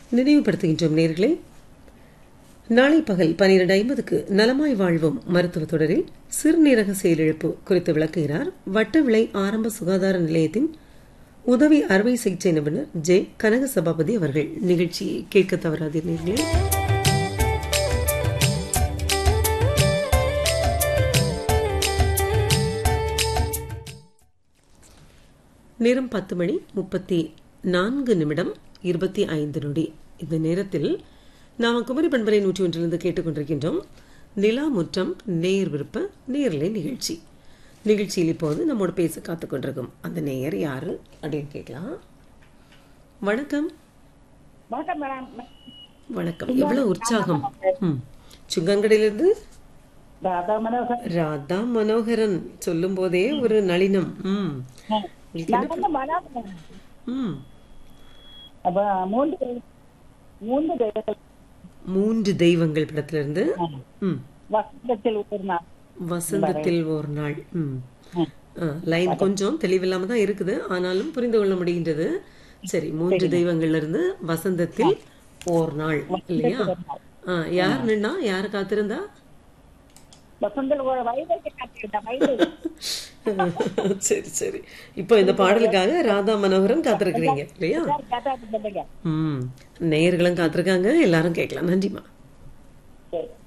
நினைவுபடுத்துகின்றோம் நேர்களே நாளை பகல் பனிரெண்டு ஐம்பதுக்கு நலமாய் வாழ்வோம் மருத்துவ தொடரில் சிறுநீரக செயலிழப்பு குறித்து விளக்குகிறார் வட்டவிளை ஆரம்ப சுகாதார நிலையத்தின் உதவி அறுவை சிகிச்சை நிபுணர் ஜே கனக சபாபதி அவர்கள் நிகழ்ச்சியை கேட்க தவறாதீர்கள் நேரம் பத்து மணி முப்பத்தி நான்கு நிமிடம் இருபத்தி ஐந்து நொடி இந்த நேரத்தில் நாம் குமரி பண்பரை நூற்றி ஒன்றிலிருந்து கேட்டுக்கொண்டிருக்கின்றோம் நிலா முற்றம் நேர் விருப்ப நேர்லை நிகழ்ச்சி நிகழ்ச்சியில் இப்போது நம்மோடு பேச காத்து கொண்டிருக்கும் அந்த நேயர் யாரு அப்படின்னு கேட்கலாம் வணக்கம் வணக்கம் மேடம் வணக்கம் எவ்வளவு உற்சாகம் ம் சுங்கங்கடையிலிருந்து ராதா மனோகர் ராதா மனோகரன் சொல்லும் போதே ஒரு நளினம் ம் உங்களுக்கு நான் என்ன வந்து மனோகரன் ம் அப்ப மூன்று மூன்று தெய்வங்கள் மூன்று தெய்வங்கள் படத்திலிருந்து ம் வசந்தத்தில் ஒரு நாள் வசந்தத்தில் ஒரு நாள் ம் ஆ, லைன் கொஞ்சம் தெளிவில்லாம தான் இருக்குது ஆனாலும் புரிந்து கொள்ள முடிகின்றது சரி மூன்று தெய்வங்கள்ல இருந்து வசந்தத்தில் ஓர் நாள் இல்லையா ஆ, யார் நின்னா யாரு காத்திருந்தா வசந்தத்தில் ஒரு வயதுக்கு காத்திருந்த வயது சரி சரி இப்போ இந்த பாடலுக்காக ராதா மனோகரன் காத்திருக்கிறீங்க இல்லையா கேட்டா சொல்லுங்க ம் நேயர்களும் காத்திருக்காங்க எல்லாரும் கேட்கலாம் நன்றிமா சரி